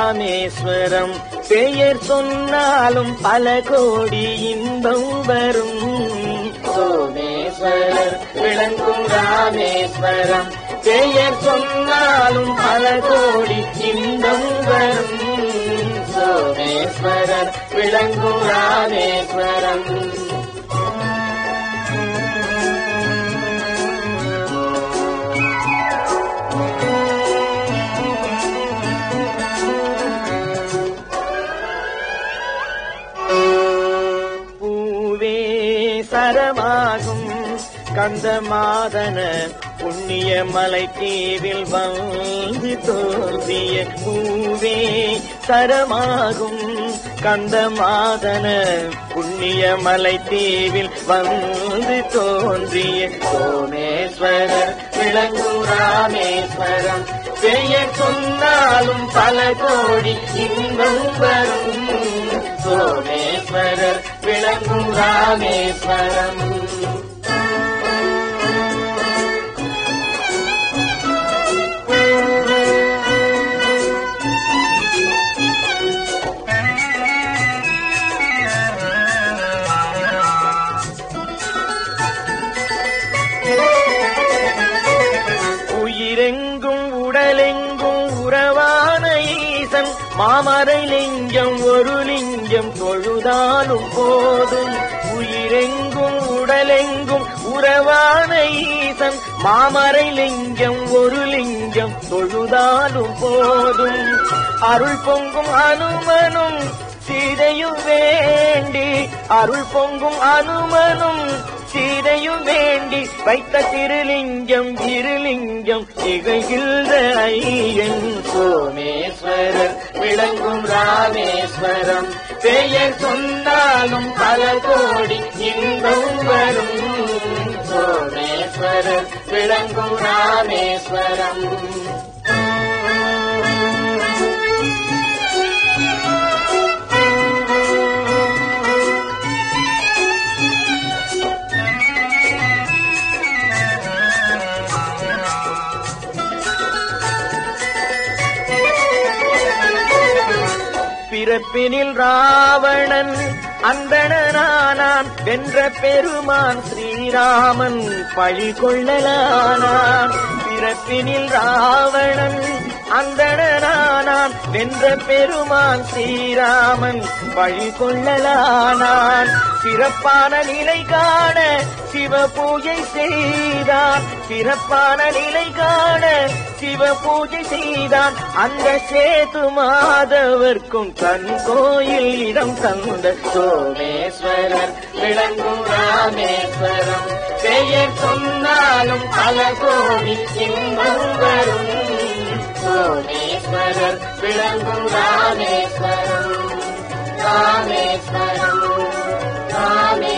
ராமேஸ்வரம் பெயர் சொன்னாலும் பல கோடி இன்பம் வரும் சோமேஸ்வரர் விளங்கும் ராமேஸ்வரம் பெயர் சொன்னாலும் பல கோடி இன்பம் வரும் சோமேஸ்வரர் விளங்கும் ராமேஸ்வரம் பூவே சரமாகும் கந்தமாதன புண்ணிய மலை தீவில் வந்து தோன்றிய பூவே சரமாகும் கந்தமாதன புண்ணிய மலை தீவில் வந்து தோன்றிய சோமேஸ்வரர் விளங்கும் ராமேஸ்வரம் பெயர் சொன்னாலும் பல கோடி இன்பம் வரும் சோமேஸ்வரர் விளங்கும் ராமேஸ்வரம் உயிரெங்கும் உடலெங்கும் உறவான ஈசன் மாமரை லிங்கம் ஒரு லிங்கம் தொழுதாலும் போதும் உயிரெங்கும் உடலெங்கும் உறவான ஈசன் மாமரை லிங்கம் ஒரு லிங்கம் தொழுதாலும் போதும் அருள் பொங்கும் அனுமனும் சீதையும் வேண்டி அருள் பொங்கும் அனுமனும் சீதையும் வேண்டி வைத்த திருலிங்கம் இருலிங்கம் திகழ்கின்ற ஐயன் சோமேஸ்வரர் விளங்கும் ராமேஸ்வரம் பெயர் சொன்னாலும் பல கோடி இன்பம் வரும் சோமேஸ்வரர் விளங்கும் ராமேஸ்வரம் பிறப்பினில் ராவணன் அந்தணனானான் வென்ற பெருமான் ஸ்ரீராமன் பழி கொள்ளலானான் பிறப்பினில் ராவணன் அந்தணனானான் வென்ற பெருமான் ஸ்ரீராமன் பழி கொள்ளலானான் சிறப்பான நிலை காண சிவ பூஜை செய்தான் சிறப்பான நிலை காண சிவ பூஜை செய்தான் அந்த சேது மாதவர்க்கும் தன் கோயில் இடம் தந்த சோமேஸ்வரர் விளங்கும் ராமேஸ்வரம் பெயர் சொன்னாலும் பல கோடி இன்பம் வரும் சோமேஸ்வரர் விளங்கும் ராமேஸ்வரம் ராமேஸ்வரம் ராமேஸ்வரம்